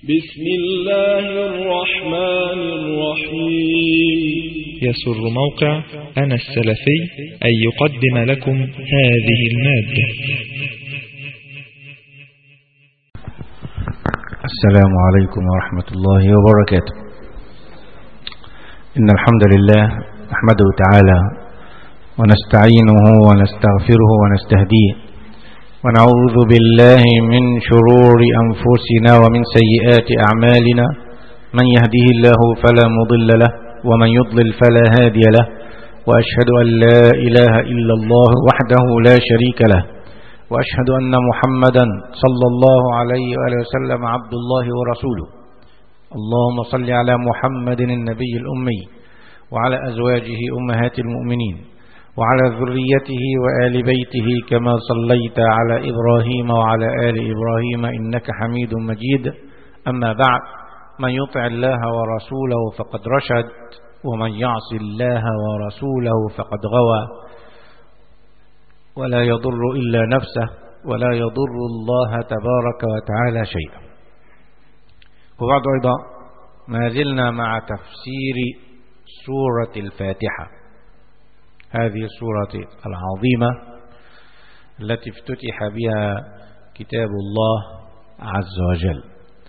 بسم الله الرحمن الرحيم يسر موقع أنا السلفي أن يقدم لكم هذه المادة السلام عليكم ورحمة الله وبركاته إن الحمد لله نحمده تعالى ونستعينه ونستغفره ونستهديه ونعوذ بالله من شرور أنفسنا ومن سيئات أعمالنا من يهده الله فلا مضل له ومن يضلل فلا هادي له وأشهد أن لا إله إلا الله وحده لا شريك له وأشهد أن محمدا صلى الله عليه وآله وسلم عبد الله ورسوله اللهم صل على محمد النبي الأمي وعلى أزواجه أمهات المؤمنين وعلى ذريته وآل بيته كما صليت على إبراهيم وعلى آل إبراهيم إنك حميد مجيد أما بعد من يطع الله ورسوله فقد رشد ومن يعص الله ورسوله فقد غوى ولا يضر إلا نفسه ولا يضر الله تبارك وتعالى شيئا وبعد أيضا ما زلنا مع تفسير سورة الفاتحة هذه السورة العظيمة التي افتتح بها كتاب الله عز وجل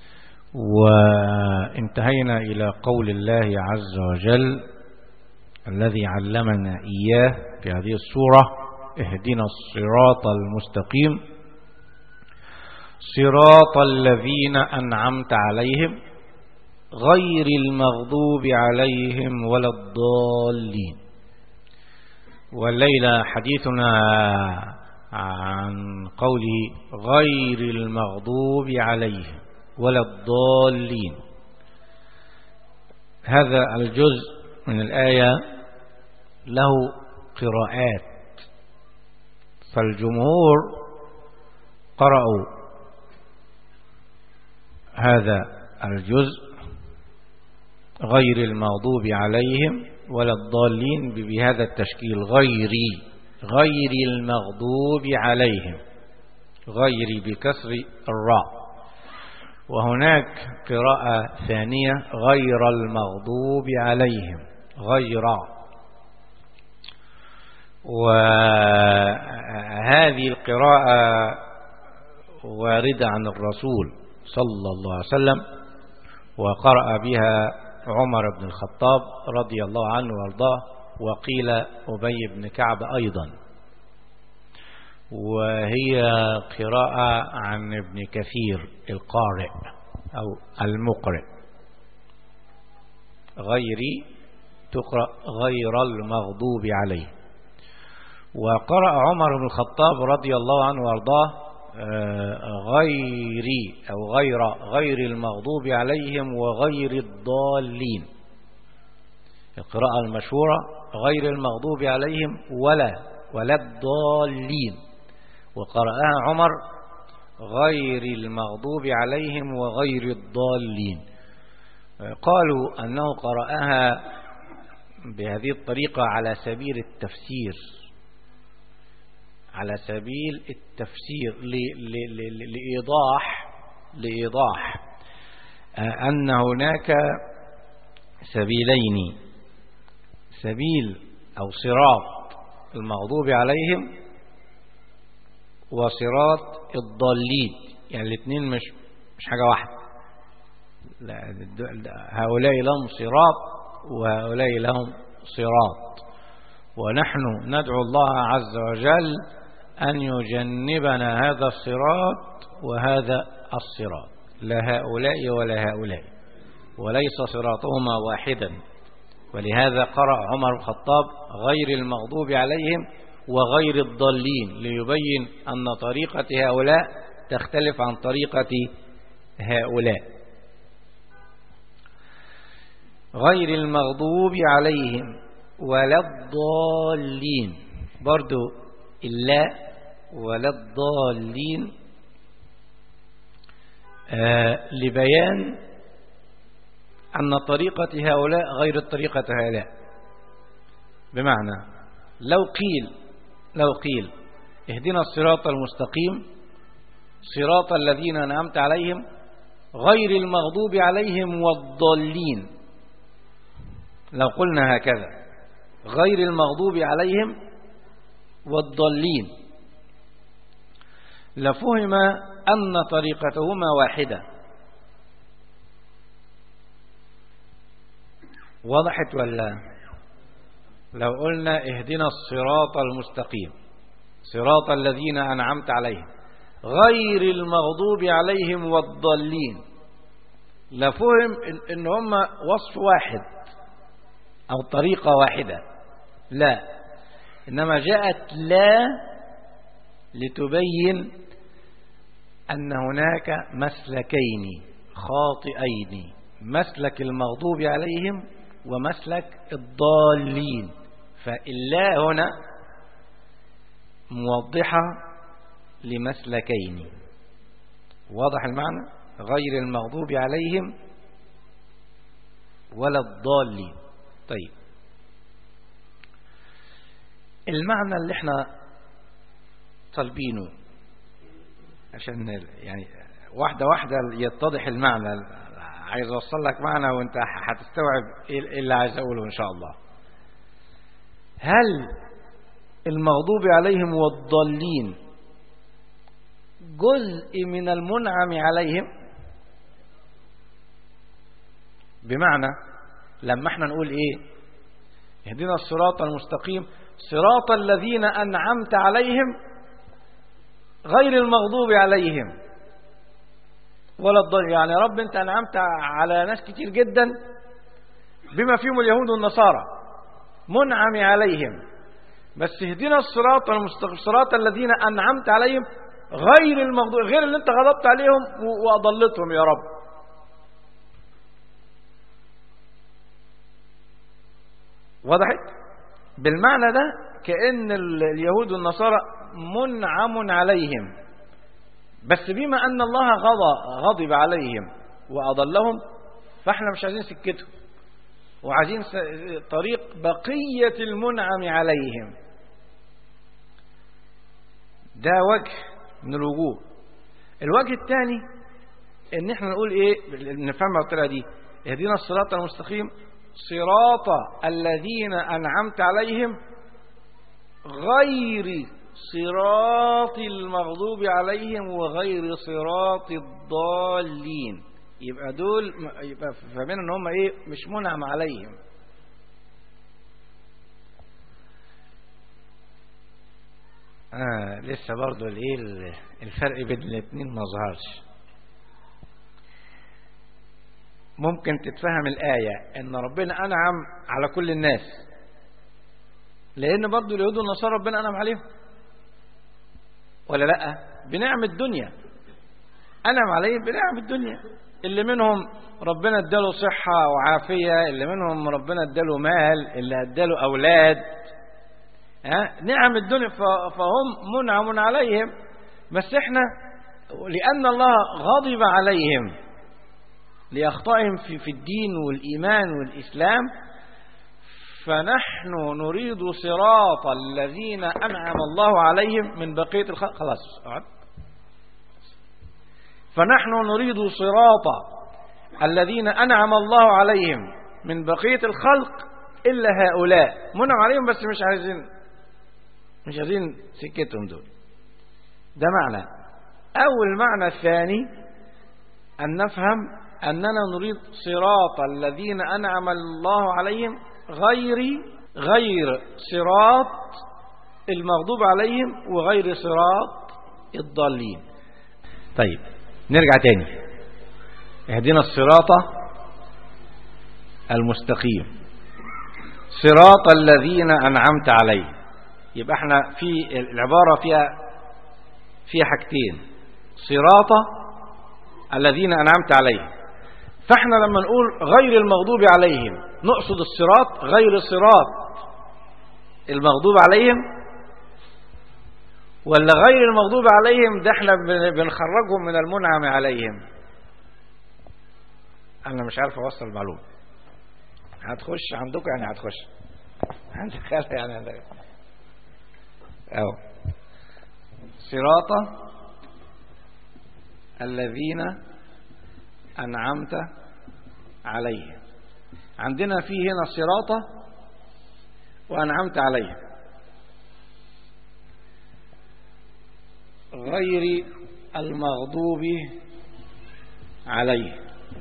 وانتهينا إلى قول الله عز وجل الذي علمنا إياه في هذه السورة اهدنا الصراط المستقيم صراط الذين أنعمت عليهم غير المغضوب عليهم ولا الضالين والليلة حديثنا عن قوله غير المغضوب عليهم ولا الضالين هذا الجزء من الآية له قراءات فالجمهور قرأوا هذا الجزء غير المغضوب عليهم ولا الضالين بهذا التشكيل غيري غير المغضوب عليهم غير بكسر الراء وهناك قراءة ثانية غير المغضوب عليهم غير وهذه القراءة واردة عن الرسول صلى الله عليه وسلم وقرأ بها عمر بن الخطاب رضي الله عنه وارضاه وقيل أبي بن كعب أيضا وهي قراءة عن ابن كثير القارئ أو المقرئ غيري تقرأ غير المغضوب عليه وقرأ عمر بن الخطاب رضي الله عنه وارضاه غيري أو غير غير المغضوب عليهم وغير الضالين القراءة المشهورة غير المغضوب عليهم ولا ولا الضالين وقرأها عمر غير المغضوب عليهم وغير الضالين قالوا أنه قرأها بهذه الطريقة على سبيل التفسير على سبيل التفسير لإيضاح لإيضاح أن هناك سبيلين سبيل أو صراط المغضوب عليهم وصراط الضالين يعني الاثنين مش مش حاجة واحدة هؤلاء لهم صراط وهؤلاء لهم صراط ونحن ندعو الله عز وجل أن يجنبنا هذا الصراط وهذا الصراط لا هؤلاء ولا هؤلاء وليس صراطهما واحدا ولهذا قرأ عمر الخطاب غير المغضوب عليهم وغير الضالين ليبين أن طريقة هؤلاء تختلف عن طريقة هؤلاء غير المغضوب عليهم ولا الضالين برضو اللا ولا الضالين آه لبيان أن طريقة هؤلاء غير طريقة هؤلاء بمعنى لو قيل لو قيل اهدنا الصراط المستقيم صراط الذين أنعمت عليهم غير المغضوب عليهم والضالين لو قلنا هكذا غير المغضوب عليهم والضالين لفهم أن طريقتهما واحدة وضحت ولا لو قلنا اهدنا الصراط المستقيم صراط الذين أنعمت عليهم غير المغضوب عليهم والضالين لفهم ان هم وصف واحد او طريقة واحدة لا انما جاءت لا لتبين ان هناك مسلكين خاطئين مسلك المغضوب عليهم ومسلك الضالين فإلا هنا موضحة لمسلكين واضح المعنى غير المغضوب عليهم ولا الضالين طيب المعنى اللي احنا طالبينه عشان يعني واحدة واحدة يتضح المعنى عايز اوصل لك معنى وانت هتستوعب ايه اللي عايز اقوله ان شاء الله هل المغضوب عليهم والضالين جزء من المنعم عليهم بمعنى لما احنا نقول ايه اهدنا الصراط المستقيم صراط الذين انعمت عليهم غير المغضوب عليهم ولا الضال يعني رب انت انعمت على ناس كتير جدا بما فيهم اليهود والنصارى منعم عليهم بس اهدنا الصراط المستقيم صراط الذين انعمت عليهم غير المغضوب غير اللي انت غضبت عليهم واضلتهم يا رب وضحت بالمعنى ده كأن اليهود والنصارى منعم عليهم بس بما أن الله غضب, غضب عليهم وأضلهم فاحنا مش عايزين سكتهم وعايزين طريق بقية المنعم عليهم ده وجه من الوجوه الوجه الثاني ان احنا نقول ايه نفهمها بالطريقه دي اهدنا الصراط المستقيم صراط الذين انعمت عليهم غير صراط المغضوب عليهم وغير صراط الضالين يبقى دول يبقى فاهمين ان هم ايه مش منعم عليهم آه لسه برضو الايه الفرق بين الاثنين ما ظهرش ممكن تتفهم الآية ان ربنا انعم على كل الناس لان برضو اليهود والنصارى ربنا انعم عليهم ولا لا بنعم الدنيا انعم عليهم بنعم الدنيا اللي منهم ربنا اداله صحة وعافية اللي منهم ربنا اداله مال اللي اداله اولاد ها نعم الدنيا فهم منعم عليهم بس احنا لأن الله غضب عليهم لأخطائهم في, في الدين والإيمان والإسلام فنحن نريد صراط الذين أنعم الله عليهم من بقية الخلق خلاص فنحن نريد صراط الذين أنعم الله عليهم من بقية الخلق إلا هؤلاء منعم عليهم بس مش عايزين مش عايزين سكتهم دول ده معنى أو المعنى الثاني أن نفهم أننا نريد صراط الذين أنعم الله عليهم غير غير صراط المغضوب عليهم وغير صراط الضالين طيب نرجع تاني اهدنا الصراط المستقيم صراط الذين أنعمت عليهم يبقى احنا في العبارة فيها فيها حاجتين صراط الذين أنعمت عليهم فاحنا لما نقول غير المغضوب عليهم نقصد الصراط غير صراط المغضوب عليهم ولا غير المغضوب عليهم ده احنا بنخرجهم من المنعم عليهم انا مش عارف اوصل المعلومه هتخش عندكم يعني هتخش عندك خالة يعني عندك أو صراط الذين أنعمت عليهم عندنا في هنا صراطة وأنعمت عليهم غير المغضوب عليه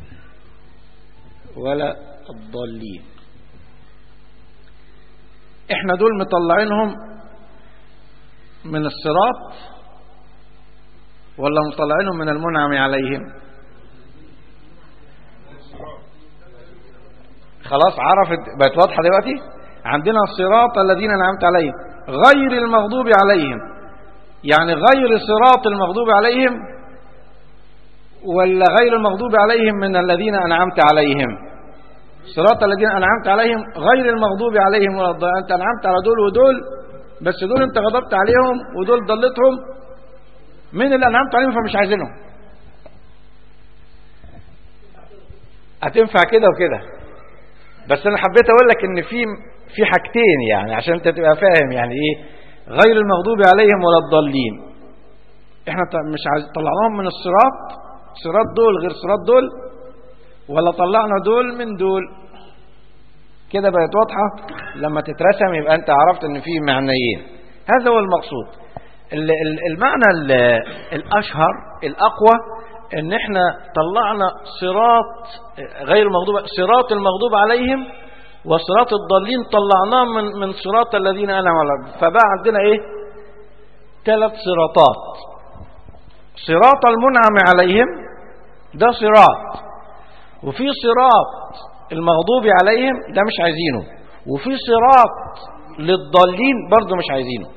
ولا الضالين احنا دول مطلعينهم من الصراط ولا مطلعينهم من المنعم عليهم خلاص عرفت بقت واضحه دلوقتي عندنا الصراط الذين انعمت عليهم غير المغضوب عليهم يعني غير صراط المغضوب عليهم ولا غير المغضوب عليهم من الذين انعمت عليهم صراط الذين انعمت عليهم غير المغضوب عليهم ولا الضالين انت انعمت على دول ودول بس دول انت غضبت عليهم ودول ضلتهم من اللي انعمت عليهم فمش عايزينهم هتنفع كده وكده بس انا حبيت اقول لك ان في في حاجتين يعني عشان انت تبقى فاهم يعني ايه غير المغضوب عليهم ولا الضالين احنا مش عايز طلعناهم من الصراط صراط دول غير صراط دول ولا طلعنا دول من دول كده بقت واضحة لما تترسم يبقى انت عرفت ان في معنيين هذا هو المقصود المعنى الاشهر الاقوى ان احنا طلعنا صراط غير المغضوب صراط المغضوب عليهم وصراط الضالين طلعناه من من صراط الذين انعم عليهم فبقى عندنا ايه ثلاث صراطات صراط المنعم عليهم ده صراط وفي صراط المغضوب عليهم ده مش عايزينه وفي صراط للضالين برضه مش عايزينه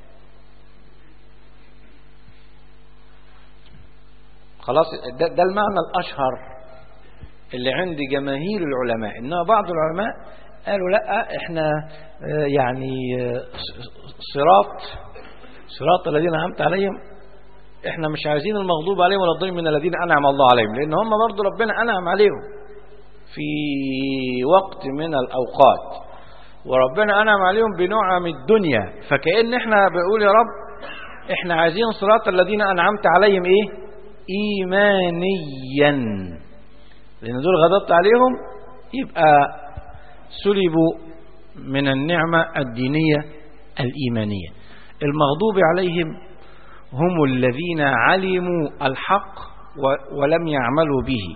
خلاص ده, ده المعنى الأشهر اللي عند جماهير العلماء إنما بعض العلماء قالوا لا احنا يعني صراط صراط الذين أنعمت عليهم احنا مش عايزين المغضوب عليهم ولا الضالين من الذين أنعم الله عليهم لأن هم برضه ربنا أنعم عليهم في وقت من الأوقات وربنا أنعم عليهم بنعم الدنيا فكأن احنا بنقول يا رب احنا عايزين صراط الذين أنعمت عليهم ايه إيمانيا لأن دول غضبت عليهم يبقى سلبوا من النعمة الدينية الإيمانية المغضوب عليهم هم الذين علموا الحق ولم يعملوا به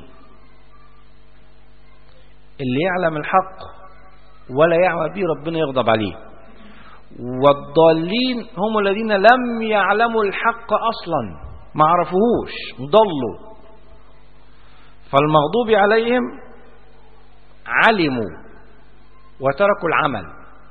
اللي يعلم الحق ولا يعمل به ربنا يغضب عليه والضالين هم الذين لم يعلموا الحق أصلا ما عرفوهوش ضلوا فالمغضوب عليهم علموا وتركوا العمل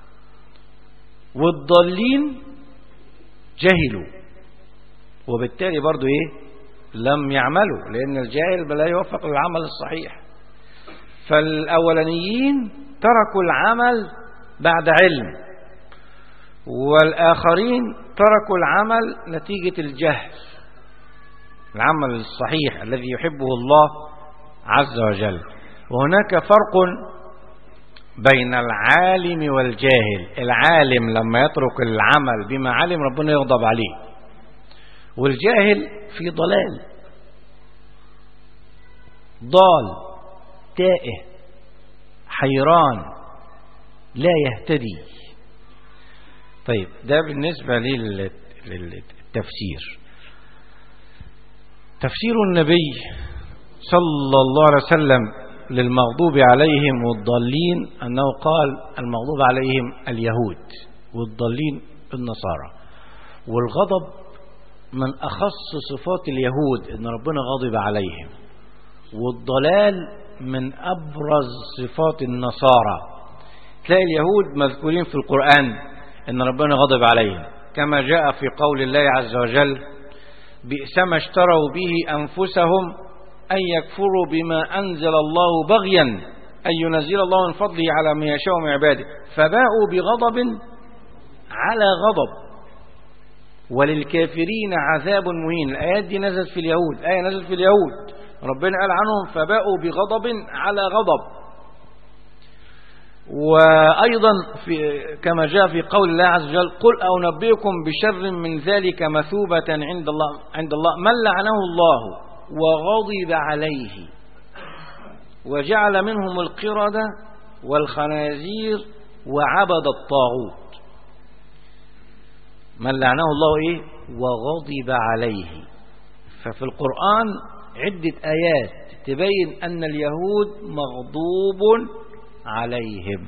والضالين جهلوا وبالتالي برضو ايه لم يعملوا لان الجاهل لا يوفق للعمل الصحيح فالاولانيين تركوا العمل بعد علم والاخرين تركوا العمل نتيجة الجهل العمل الصحيح الذي يحبه الله عز وجل وهناك فرق بين العالم والجاهل العالم لما يترك العمل بما علم ربنا يغضب عليه والجاهل في ضلال ضال تائه حيران لا يهتدي طيب ده بالنسبة للتفسير تفسير النبي صلى الله عليه وسلم للمغضوب عليهم والضالين أنه قال المغضوب عليهم اليهود والضالين النصارى والغضب من أخص صفات اليهود أن ربنا غضب عليهم والضلال من أبرز صفات النصارى تلاقي اليهود مذكورين في القرآن أن ربنا غضب عليهم كما جاء في قول الله عز وجل بئس ما اشتروا به أنفسهم أن يكفروا بما أنزل الله بغيا أن ينزل الله من فضله على من يشاء من عباده فباءوا بغضب على غضب وللكافرين عذاب مهين الآيات دي نزلت في اليهود آية نزلت في اليهود ربنا قال عنهم فباءوا بغضب على غضب وأيضا في كما جاء في قول الله عز وجل قل أنبئكم بشر من ذلك مثوبة عند الله عند الله من لعنه الله وغضب عليه وجعل منهم القردة والخنازير وعبد الطاغوت من لعنه الله إيه وغضب عليه ففي القرآن عدة آيات تبين أن اليهود مغضوب عليهم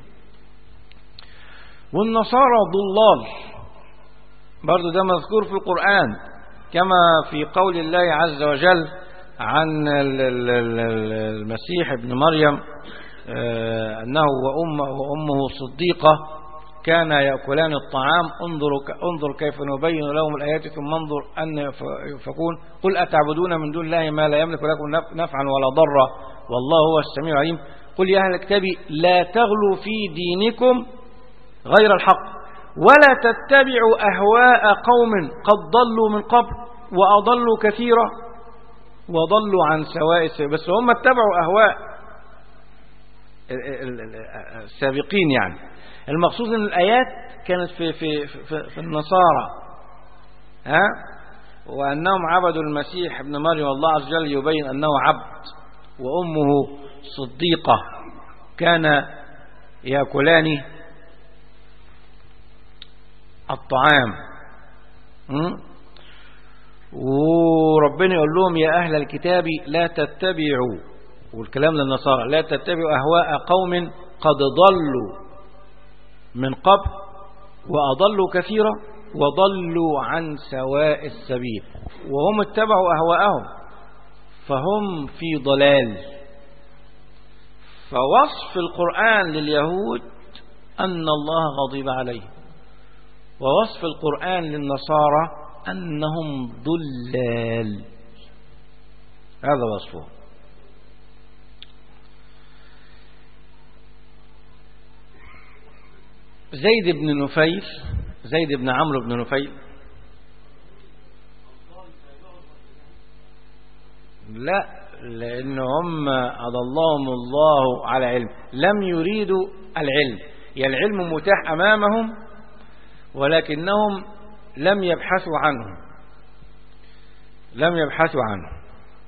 والنصارى ضلال برضو ده مذكور في القرآن كما في قول الله عز وجل عن المسيح ابن مريم أنه وأمه, وأمه صديقة كان يأكلان الطعام انظر, انظر كيف نبين لهم الآيات ثم انظر أن يفكون قل أتعبدون من دون الله ما لا يملك لكم نفعا ولا ضرا والله هو السميع العليم قل يا أهل الكتاب لا تغلوا في دينكم غير الحق ولا تتبعوا أهواء قوم قد ضلوا من قبل وأضلوا كثيرا وضلوا عن سواء السبيل بس هم اتبعوا أهواء السابقين يعني المقصود ان الآيات كانت في, في, في, في النصارى ها وأنهم عبدوا المسيح ابن مريم والله عز وجل يبين أنه عبد وأمه صديقة كان يأكلان الطعام وربنا يقول لهم يا أهل الكتاب لا تتبعوا والكلام للنصارى لا تتبعوا أهواء قوم قد ضلوا من قبل وأضلوا كثيرا وضلوا عن سواء السبيل وهم اتبعوا أهواءهم فهم في ضلال فوصف القرآن لليهود أن الله غضب عليهم ووصف القرآن للنصارى أنهم ضلال هذا وصفه زيد بن نفيل زيد بن عمرو بن نفيل لا لأن هم أضلهم الله على علم لم يريدوا العلم يعني العلم متاح أمامهم ولكنهم لم يبحثوا عنه لم يبحثوا عنه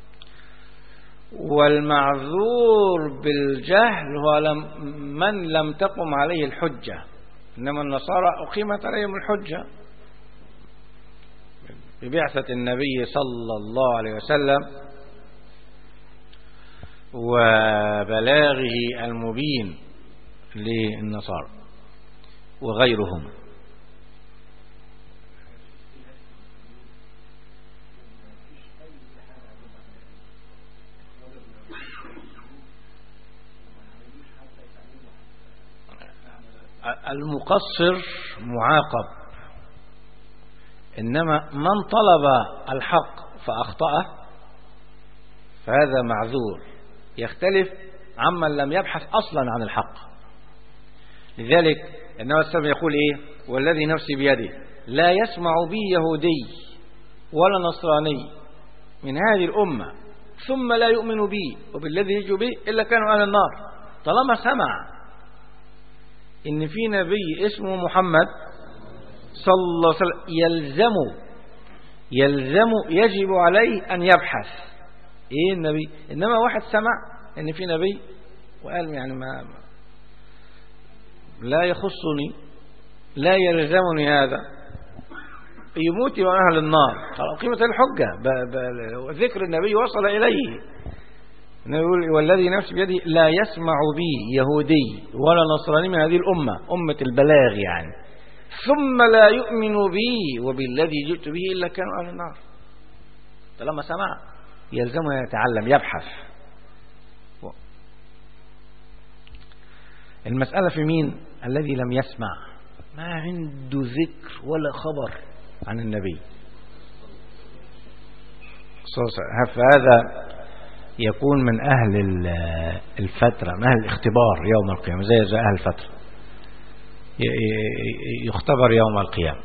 والمعذور بالجهل هو لم من لم تقم عليه الحجة إنما النصارى أقيمت عليهم الحجة ببعثة النبي صلى الله عليه وسلم وبلاغه المبين للنصارى وغيرهم المقصر معاقب إنما من طلب الحق فأخطأه فهذا معذور يختلف عمن لم يبحث أصلا عن الحق لذلك النبي السلام يقول إيه والذي نفسي بيده لا يسمع بي يهودي ولا نصراني من هذه الأمة ثم لا يؤمن بي وبالذي يجوا به إلا كانوا أهل النار طالما سمع إن في نبي اسمه محمد صلى الله عليه وسلم يلزم يلزم يجب عليه أن يبحث إيه النبي إنما واحد سمع إن في نبي وقال يعني ما لا يخصني لا يلزمني هذا يموت من أهل النار قيمة الحجة ذكر النبي وصل إليه نقول والذي نفسي بيده لا يسمع بي يهودي ولا نصراني من هذه الأمة أمة البلاغ يعني ثم لا يؤمن بي وبالذي جئت به إلا كانوا أهل النار فلما سمع يلزمه يتعلم يبحث المسألة في مين الذي لم يسمع ما عنده ذكر ولا خبر عن النبي فهذا يكون من أهل الفترة من أهل الاختبار يوم القيامة زي زي أهل الفترة يختبر يوم القيامة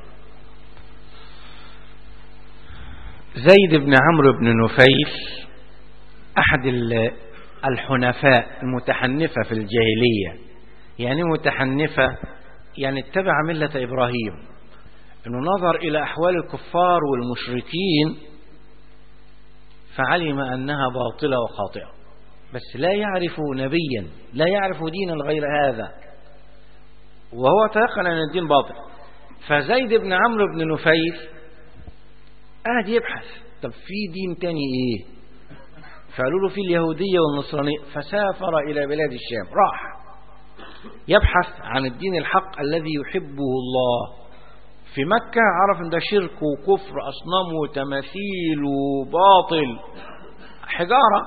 زيد بن عمرو بن نفيل أحد الحنفاء المتحنفة في الجاهلية يعني متحنفة يعني اتبع ملة إبراهيم أنه نظر إلى أحوال الكفار والمشركين فعلم أنها باطلة وخاطئة بس لا يعرف نبيا لا يعرف دينا غير هذا وهو تيقن أن الدين باطل فزيد بن عمرو بن نفيل قاعد يبحث طب في دين تاني ايه فقالوا له في اليهودية والنصرانية فسافر إلى بلاد الشام راح يبحث عن الدين الحق الذي يحبه الله في مكة عرف ان ده شرك وكفر أصنام وتماثيل وباطل حجارة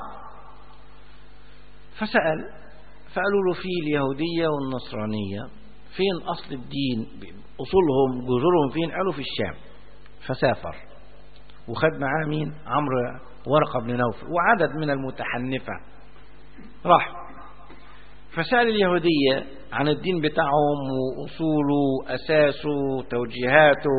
فسأل فقالوا له في اليهودية والنصرانية فين أصل الدين أصولهم جذورهم فين قالوا في الشام فسافر وخد معاه مين عمرو ورقة بن نوفل وعدد من المتحنفة راح فسأل اليهودية عن الدين بتاعهم وأصوله أساسه توجيهاته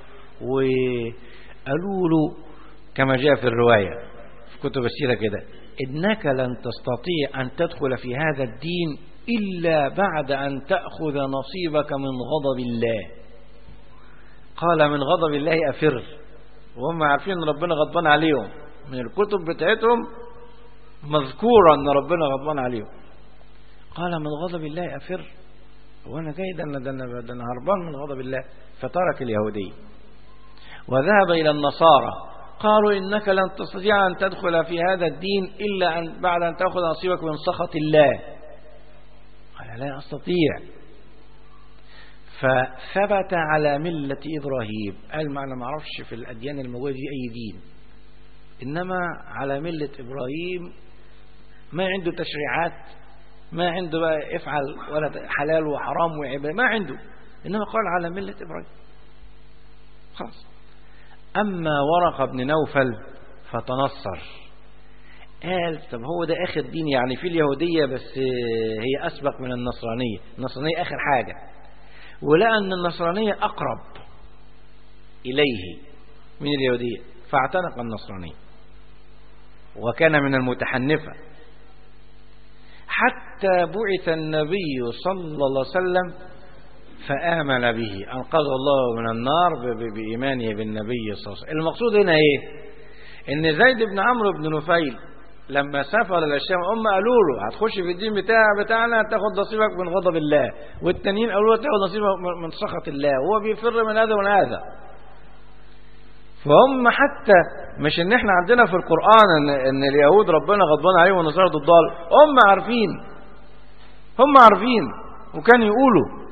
وقالوا له كما جاء في الرواية في كتب السيرة كده إنك لن تستطيع أن تدخل في هذا الدين إلا بعد أن تأخذ نصيبك من غضب الله قال من غضب الله أفر وهم عارفين أن ربنا غضبان عليهم من الكتب بتاعتهم مذكورة أن ربنا غضبان عليهم قال من غضب الله أفر وأنا جاي ده أنا, ده أنا, ده أنا هربان من غضب الله فترك اليهودي وذهب إلى النصارى قالوا إنك لن تستطيع أن تدخل في هذا الدين إلا أن بعد أن تأخذ نصيبك من سخط الله قال لا أستطيع فثبت على ملة إبراهيم قال ما أنا ما أعرفش في الأديان الموجودة دي أي دين إنما على ملة إبراهيم ما عنده تشريعات ما عنده بقى افعل ولا حلال وحرام وعبادة ما عنده إنما قال على ملة إبراهيم خلاص أما ورقة بن نوفل فتنصر قال طب هو ده آخر دين يعني في اليهودية بس هي أسبق من النصرانية النصرانية آخر حاجة ولقى أن النصرانية أقرب إليه من اليهودية فاعتنق النصرانية وكان من المتحنفة حتى بعث النبي صلى الله عليه وسلم فآمن به أنقذه الله من النار بإيمانه بالنبي صلى الله عليه وسلم المقصود هنا إيه إن زيد بن عمرو بن نفيل لما سافر إلى الشام هم قالوا له هتخش في الدين بتاع بتاعنا تاخد نصيبك من غضب الله والتانيين قالوا له تاخد نصيبك من سخط الله هو بيفر من هذا ومن هذا فهم حتى مش ان احنا عندنا في القرآن ان, إن اليهود ربنا غضبان عليهم والنصارى ضدال هم عارفين هم عارفين وكانوا يقولوا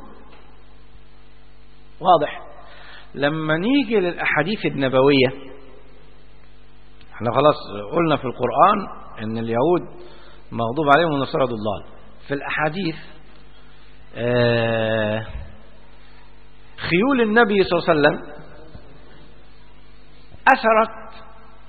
واضح لما نيجي للأحاديث النبوية احنا خلاص قلنا في القرآن ان اليهود مغضوب عليهم والنصارى ضلال في الأحاديث آه خيول النبي صلى الله عليه وسلم أثرت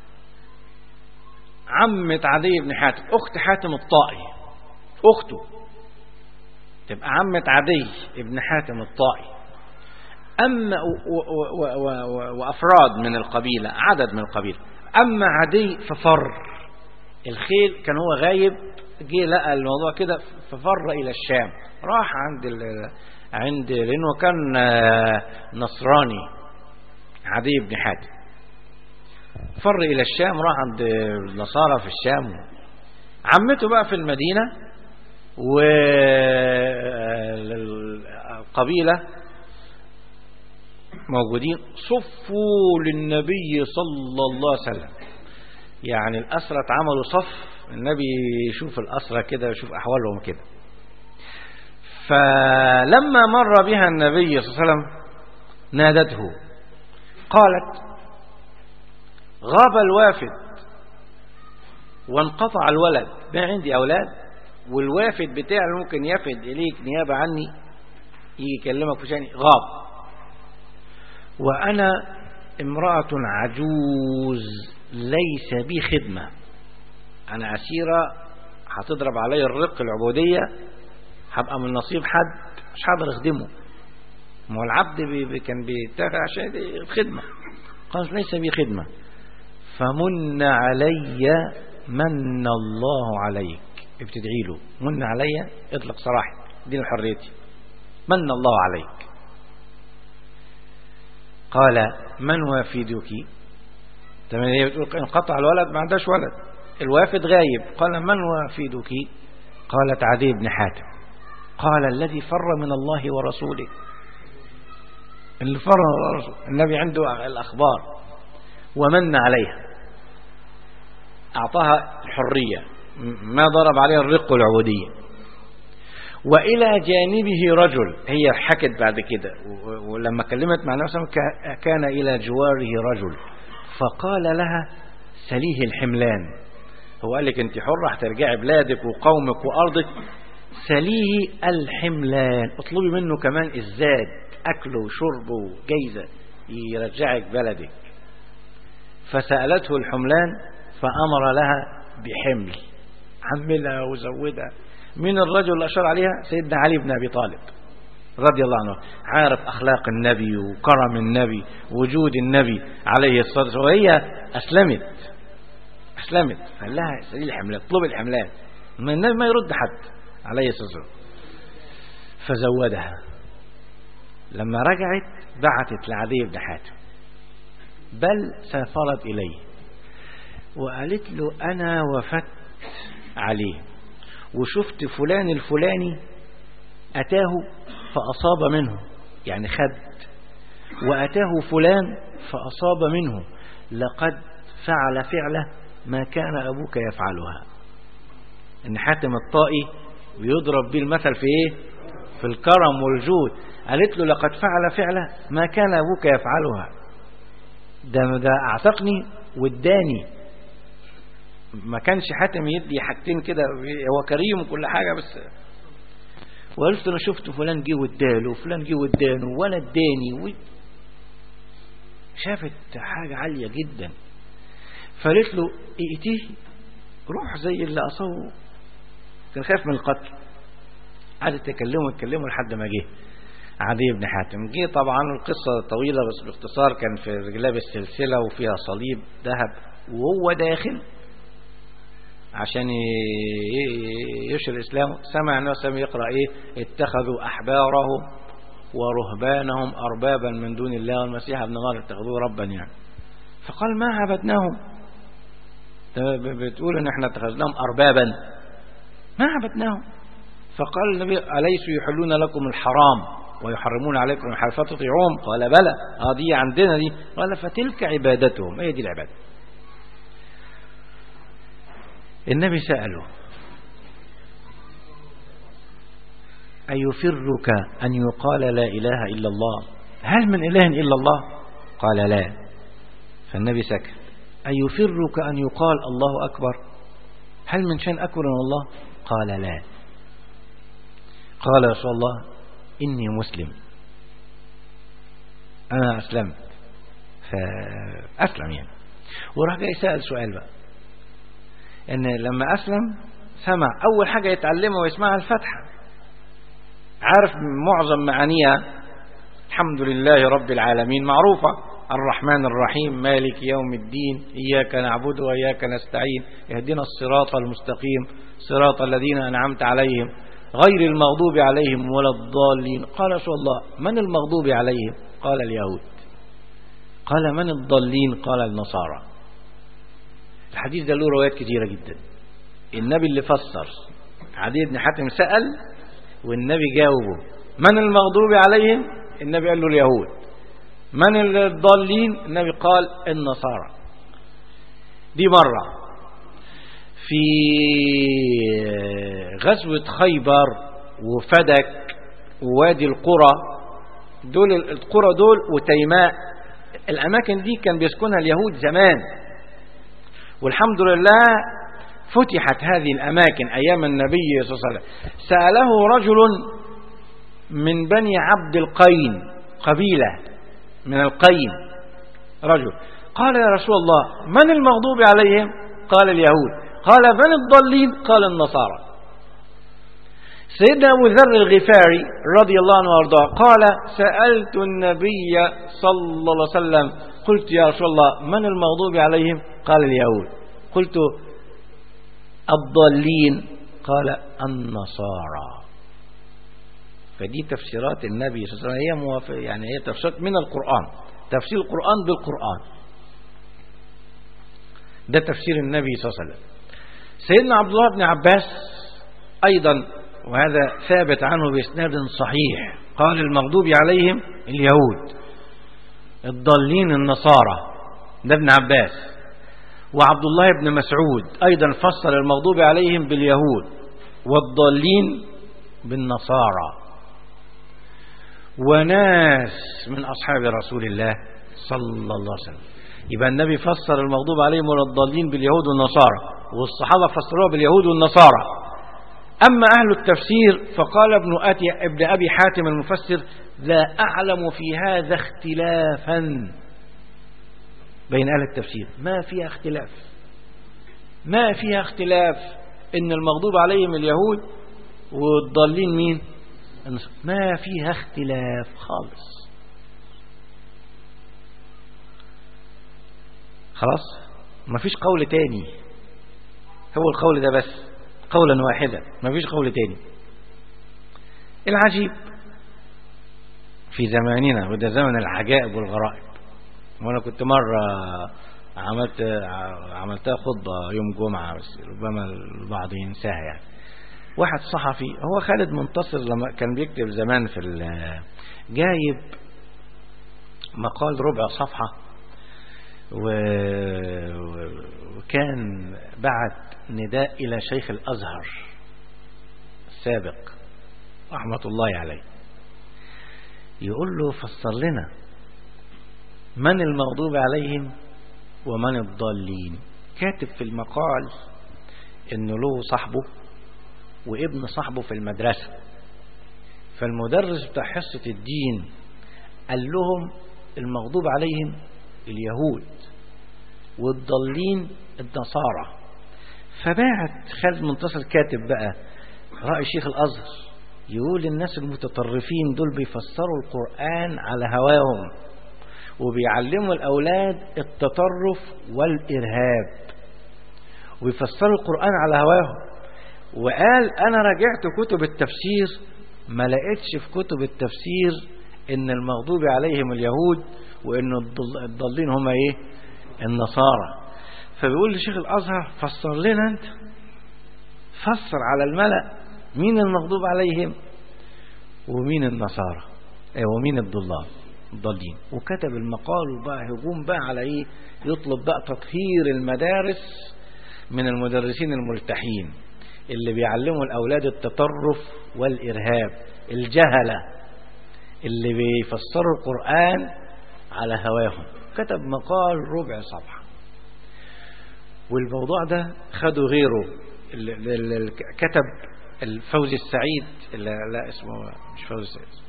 عمة عدي بن حاتم أخت حاتم الطائي أخته تبقى عمة عدي بن حاتم الطائي أما و و و وأفراد من القبيلة عدد من القبيلة أما عدي ففر الخيل كان هو غايب جه لقى الموضوع كده ففر إلى الشام راح عند ال... عند لأنه كان نصراني عدي بن حاتم فر إلى الشام راح عند النصارى في الشام عمته بقى في المدينة والقبيلة موجودين صفوا للنبي صلى الله عليه وسلم يعني الأسرة عملوا صف النبي يشوف الأسرة كده يشوف أحوالهم كده فلما مر بها النبي صلى الله عليه وسلم نادته قالت غاب الوافد وانقطع الولد ما عندي أولاد والوافد بتاعي ممكن يفد إليك نيابة عني يجي يكلمك في شأني غاب وأنا امرأة عجوز ليس بي خدمة أنا أسيرة هتضرب علي الرق العبودية هبقى من نصيب حد مش هقدر أخدمه ما هو العبد بي بي كان بيتاخد عشان خدمة قال ليس بي خدمة فمن علي من الله عليك بتدعي له من علي اطلق سراحي دين حريتي من الله عليك قال من وافدك تمام هي بتقول انقطع الولد ما عندهاش ولد الوافد غايب قال من وافدك قالت عدي بن حاتم قال الذي فر من الله ورسوله اللي فر من الله ورسوله النبي عنده الأخبار ومن عليها أعطاها الحرية ما ضرب عليها الرق والعبودية وإلى جانبه رجل هي حكت بعد كده ولما كلمت مع نفسها كان إلى جواره رجل فقال لها سليه الحملان هو قال لك انت حرة هترجعي بلادك وقومك وأرضك سليه الحملان اطلبي منه كمان الزاد أكله وشربه وجيزة يرجعك بلدك فسألته الحملان فأمر لها بحمل حملها وزودها من الرجل اللي أشار عليها سيدنا علي بن أبي طالب رضي الله عنه عارف أخلاق النبي وكرم النبي وجود النبي عليه الصلاة والسلام وهي أسلمت أسلمت قال لها سليل الحملان اطلب الحملان ما النبي ما يرد حد عليه الصلاة والسلام فزودها لما رجعت بعتت لعدي بن حاتم بل سافرت إليه وقالت له أنا وفدت عليه وشفت فلان الفلاني أتاه فأصاب منه يعني خد وأتاه فلان فأصاب منه لقد فعل فعله ما كان أبوك يفعلها إن حاتم الطائي ويضرب به المثل في إيه في الكرم والجود قالت له لقد فعل فعله ما كان أبوك يفعلها ده, ده أعتقني واداني ما كانش حاتم يدي حاجتين كده هو كريم وكل حاجة بس وقلت انا شفت فلان جه واداله وفلان جه وادانه وانا اداني و... شافت حاجة عالية جدا فقالت له ائتيه روح زي اللي أصابه كان خايف من القتل قعدت تكلمه تكلمه لحد ما جه عدي بن حاتم جه طبعا القصة طويلة بس باختصار كان في رجلاب السلسلة وفيها صليب ذهب وهو داخل عشان يشر الإسلام سمع النبي صلى الله عليه وسلم يقرأ إيه اتخذوا أحبارهم ورهبانهم أربابا من دون الله والمسيح ابن مريم اتخذوه ربا يعني فقال ما عبدناهم بتقول ان احنا اتخذناهم أربابا ما عبدناهم فقال النبي أليسوا يحلون لكم الحرام ويحرمون عليكم الحلال فتطيعوهم قال بلى اه دي عندنا دي قال فتلك عبادتهم هي دي العباده النبي سأله أيفرك أن يقال لا إله إلا الله هل من إله إلا الله قال لا فالنبي سكت أيفرك أن يقال الله أكبر هل من شيء أكبر من الله قال لا قال رسول الله إني مسلم أنا أسلمت فأسلم يعني وراح جاي سأل سؤال بقى ان لما اسلم سمع اول حاجة يتعلمها ويسمعها الفتحة عارف معظم معانيها الحمد لله رب العالمين معروفة الرحمن الرحيم مالك يوم الدين إياك نعبد وإياك نستعين اهدنا الصراط المستقيم صراط الذين أنعمت عليهم غير المغضوب عليهم ولا الضالين قال رسول الله من المغضوب عليهم قال اليهود قال من الضالين قال النصارى الحديث ده له روايات كثيرة جدا النبي اللي فسر عدي بن حاتم سأل والنبي جاوبه من المغضوب عليهم النبي قال له اليهود من الضالين النبي قال النصارى دي مرة في غزوة خيبر وفدك ووادي القرى دول القرى دول وتيماء الأماكن دي كان بيسكنها اليهود زمان والحمد لله فتحت هذه الأماكن أيام النبي صلى الله عليه وسلم سأله رجل من بني عبد القين قبيلة من القين رجل قال يا رسول الله من المغضوب عليهم قال اليهود قال من الضالين قال النصارى سيدنا أبو ذر الغفاري رضي الله عنه وارضاه قال سألت النبي صلى الله عليه وسلم قلت يا رسول الله من المغضوب عليهم قال اليهود قلت الضالين قال النصارى فدي تفسيرات النبي صلى الله عليه وسلم هي موافق يعني هي تفسيرات من القرآن تفسير القرآن بالقرآن ده تفسير النبي صلى الله عليه وسلم سيدنا عبد الله بن عباس أيضا وهذا ثابت عنه بإسناد صحيح قال المغضوب عليهم اليهود الضالين النصارى ده ابن عباس وعبد الله بن مسعود أيضا فسر المغضوب عليهم باليهود والضالين بالنصارى وناس من أصحاب رسول الله صلى الله عليه وسلم يبقى النبي فسر المغضوب عليهم ولا الضالين باليهود والنصارى والصحابة فسروها باليهود والنصارى أما أهل التفسير فقال ابن, أتي ابن أبي حاتم المفسر لا أعلم في هذا اختلافا بين أهل التفسير ما فيها اختلاف ما فيها اختلاف إن المغضوب عليهم اليهود والضالين مين ما فيها اختلاف خالص خلاص ما فيش قول تاني هو القول ده بس قولا واحدا ما فيش قول تاني العجيب في زماننا وده زمن العجائب والغرائب وانا كنت مرة عملت عملتها خطبة يوم جمعة بس ربما البعض ينساها يعني واحد صحفي هو خالد منتصر لما كان بيكتب زمان في جايب مقال ربع صفحة وكان بعت نداء إلى شيخ الأزهر السابق رحمة الله عليه يقول له فسر لنا من المغضوب عليهم ومن الضالين كاتب في المقال انه له صاحبه وابن صاحبه في المدرسة فالمدرس بتاع حصة الدين قال لهم المغضوب عليهم اليهود والضالين النصارى فبعت خالد منتصر كاتب بقى رأي شيخ الأزهر يقول الناس المتطرفين دول بيفسروا القرآن على هواهم وبيعلموا الأولاد التطرف والإرهاب ويفسروا القرآن على هواهم وقال أنا رجعت كتب التفسير ما لقيتش في كتب التفسير إن المغضوب عليهم اليهود وإن الضالين هم إيه النصارى فبيقول لشيخ الأزهر فسر لنا أنت فسر على الملأ مين المغضوب عليهم ومين النصارى ايه ومين الضلال الضالين وكتب المقال وبقى هجوم بقى على ايه يطلب بقى تطهير المدارس من المدرسين الملتحين اللي بيعلموا الاولاد التطرف والارهاب الجهله اللي بيفسروا القران على هواهم كتب مقال ربع صفحه والموضوع ده خدوا غيره كتب الفوزي السعيد لا, لا اسمه مش فوزي السعيد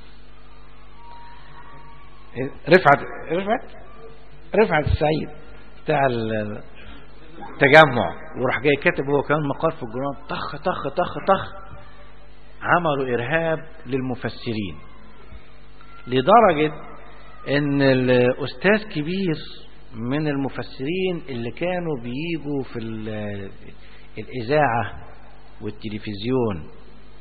رفعت رفعت رفعت السعيد بتاع التجمع وراح جاي كاتب هو كمان مقال في الجرام طخ طخ طخ طخ عملوا إرهاب للمفسرين لدرجة ان الأستاذ كبير من المفسرين اللي كانوا بيجوا في الإذاعة والتلفزيون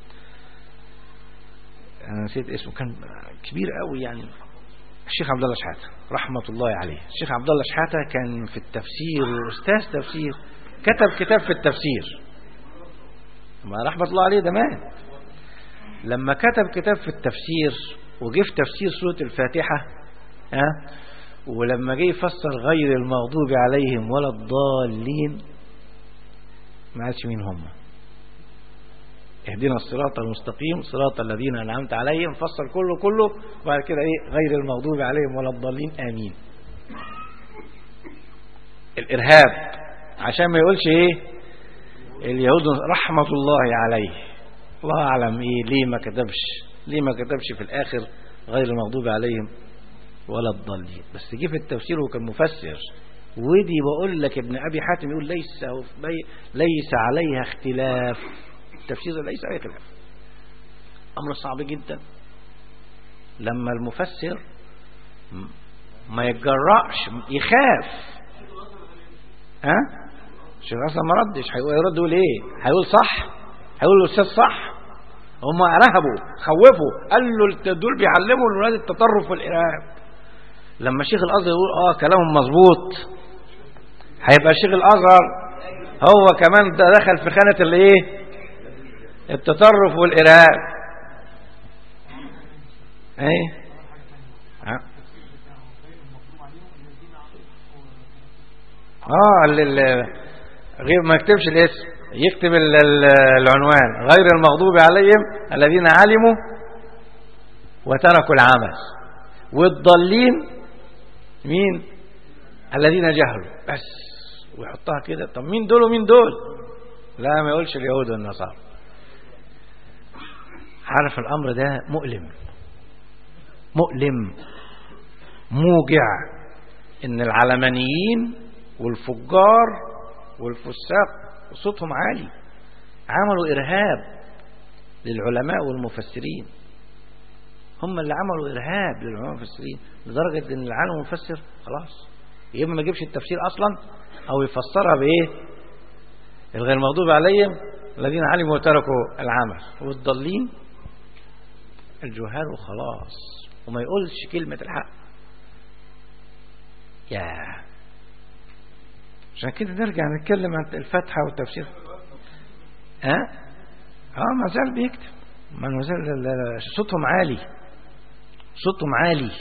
أنا نسيت اسمه كان كبير قوي يعني الشيخ عبد الله شحاتة رحمة الله عليه الشيخ عبد الله شحاتة كان في التفسير أستاذ تفسير كتب كتاب في التفسير ما رحمة الله عليه ده مات لما كتب كتاب في التفسير وجه في تفسير سورة الفاتحة ها ولما جه يفسر غير المغضوب عليهم ولا الضالين ما عادش مين هم اهدنا الصراط المستقيم صراط الذين انعمت عليهم فسر كله كله وبعد كده ايه غير المغضوب عليهم ولا الضالين امين الارهاب عشان ما يقولش ايه اليهود رحمة الله عليه الله اعلم ايه ليه ما كتبش ليه ما كتبش في الاخر غير المغضوب عليهم ولا الضالين بس جه في التفسير وكان مفسر ودي بقول لك ابن ابي حاتم يقول ليس ليس عليها اختلاف التفسير ليس عليه خلاف امر صعب جدا لما المفسر ما يتجرأش يخاف ها الشيخ اصلا ما ردش هيرد يقول ايه هيقول صح هيقول الاستاذ صح هم رهبوا خوفوا قال له دول بيعلموا الولاد التطرف والارهاب لما الشيخ الازهر يقول اه كلامهم مظبوط هيبقى الشيخ الازهر هو كمان ده دخل في خانة الايه التطرف والإرهاب ايه ها؟ اه ال- ال- غير ما يكتبش الاسم يكتب ال- ال- العنوان غير المغضوب عليهم الذين علموا وتركوا العمل والضالين مين الذين جهلوا بس ويحطها كده طب مين دول ومين دول لا ما يقولش اليهود والنصارى عارف الامر ده مؤلم مؤلم موجع ان العلمانيين والفجار والفساق صوتهم عالي عملوا ارهاب للعلماء والمفسرين هم اللي عملوا ارهاب للعلماء والمفسرين لدرجه ان العالم المفسر خلاص يا اما ما يجيبش التفسير اصلا او يفسرها بايه الغير المغضوب عليهم الذين علموا وتركوا العمل والضالين الجهال وخلاص وما يقولش كلمة الحق يا عشان كده نرجع نتكلم عن الفتحة والتفسير ها اه ما زال بيكتب ما زال ال- ال- صوتهم عالي صوتهم عالي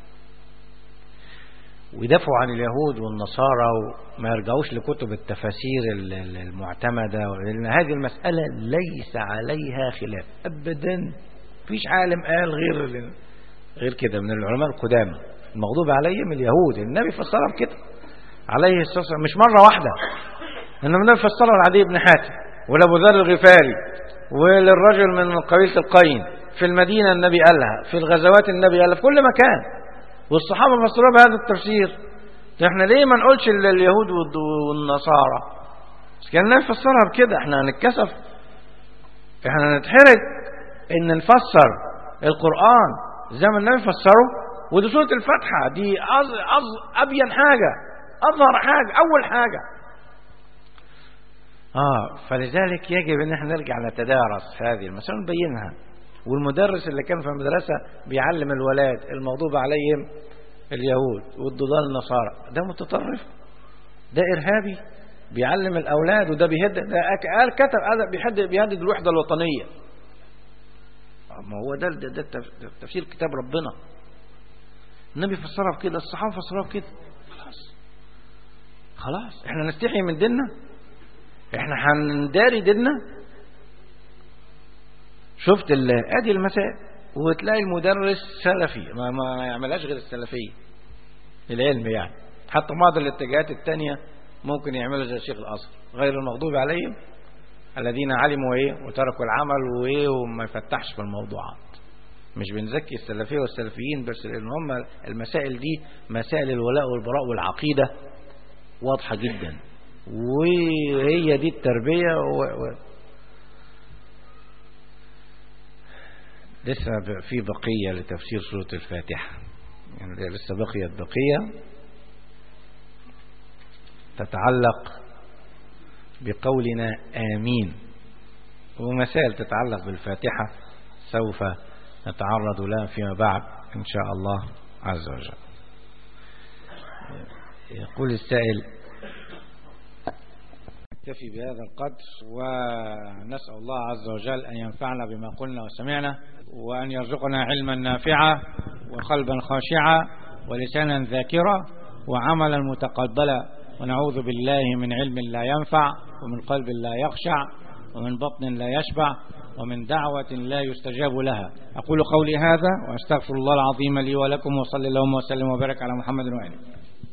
ويدافعوا عن اليهود والنصارى وما يرجعوش لكتب التفاسير ال- ال- المعتمدة لأن هذه المسألة ليس عليها خلاف أبدا فيش عالم قال غير غير كده من العلماء القدامى المغضوب عليهم اليهود النبي فسرها بكده عليه الصلاة والسلام مش مرة واحدة إنما النبي فسرها لعدي بن حاتم ولأبو ذر الغفاري وللرجل من قبيلة القين في المدينة النبي قالها في الغزوات النبي قالها في كل مكان والصحابة فسروها بهذا التفسير طيب احنا ليه ما نقولش ال- اليهود والد- والنصارى بس كان النبي فسرها بكده احنا هنتكسف احنا نتحرج ان نفسر القرآن زي ما النبي فسره ودي سورة الفاتحة دي أز أز أبين حاجة أظهر حاجة أول حاجة آه فلذلك يجب أن احنا نرجع نتدارس هذه المسألة ونبينها والمدرس اللي كان في المدرسة بيعلم الولاد المغضوب عليهم اليهود والضلال النصارى ده متطرف ده إرهابي بيعلم الأولاد وده بيهدد ده قال كتب هذا بيهدد بيهدد الوحدة الوطنية ما هو ده ده, ده التف- ده تفسير كتاب ربنا النبي فسرها بكده الصحابة فسروها بكده خلاص خلاص احنا نستحي من ديننا احنا هنداري ديننا شفت ال- ادي المسائل وتلاقي المدرس سلفي ما, ما يعملهاش غير السلفية العلم يعني حتى بعض الاتجاهات التانية ممكن يعملوا زي الشيخ الأصل غير المغضوب عليهم الذين علموا ايه وتركوا العمل وايه وما يفتحش في الموضوعات مش بنزكي السلفية والسلفيين بس لأن هم المسائل دي مسائل الولاء والبراء والعقيدة واضحة جدا وهي دي التربية و... و... لسه ب- في بقية لتفسير سورة الفاتحة يعني لسه بقيت بقية تتعلق بقولنا آمين ومسائل تتعلق بالفاتحة سوف نتعرض لها فيما بعد إن شاء الله عز وجل يقول السائل نكتفي بهذا القدر ونسأل الله عز وجل أن ينفعنا بما قلنا وسمعنا وأن يرزقنا علما نافعا وقلبا خاشعا ولسانا ذاكرا وعملا متقبلا ونعوذ بالله من علم لا ينفع ومن قلب لا يخشع ومن بطن لا يشبع ومن دعوة لا يستجاب لها أقول قولي هذا وأستغفر الله العظيم لي ولكم وصلى اللهم وسلم وبارك على محمد وآله